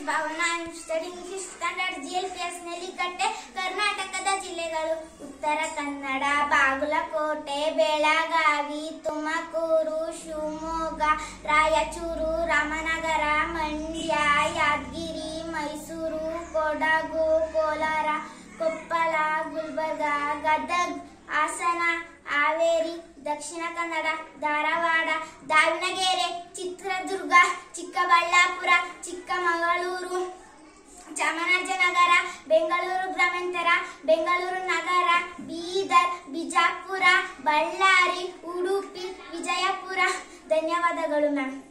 Bhavana I studying fifth standard GLPS Nellikatte ಕರ್ನಾಟಕದ ಜಿಲ್ಲೆಗಳು ಉತ್ತರ ಕನ್ನಡ ಬಾಗಲಕೋಟೆ ಬೆಳಗಾವಿ ತುಮಕೂರು ಶಿವಮೊಗ್ಗ ರಾಯಚೂರು ರಾಮನಗರ ಮಂಡ್ಯ ಯಾದಗಿರಿ ಮೈಸೂರು ಕೊಡಗು ಕೋಲಾರ ಕೊಪ್ಪಳ ಗುಲ್ಬರ್ಗ ಗದಗ್ ಹಾಸನ ಹಾವೇರಿ ದಕ್ಷಿಣ ಕನ್ನಡ ಧಾರವಾಡ ದಾವಣಗೆರೆ ಚಿತ್ರದುರ್ಗ ಚಿಕ್ಕಬಳ್ಳಾಪುರ ಚಿಕ್ಕಮಗಳೂರು ಚಾಮರಾಜನಗರ ಬೆಂಗಳೂರು ಗ್ರಾಮಾಂತರ ಬೆಂಗಳೂರು ನಗರ ಬೀದರ್ ಬಿಜಾಪುರ ಬಳ್ಳಾರಿ ಉಡುಪಿ ವಿಜಯಪುರ ಧನ್ಯವಾದಗಳು ಮ್ಯಾಮ್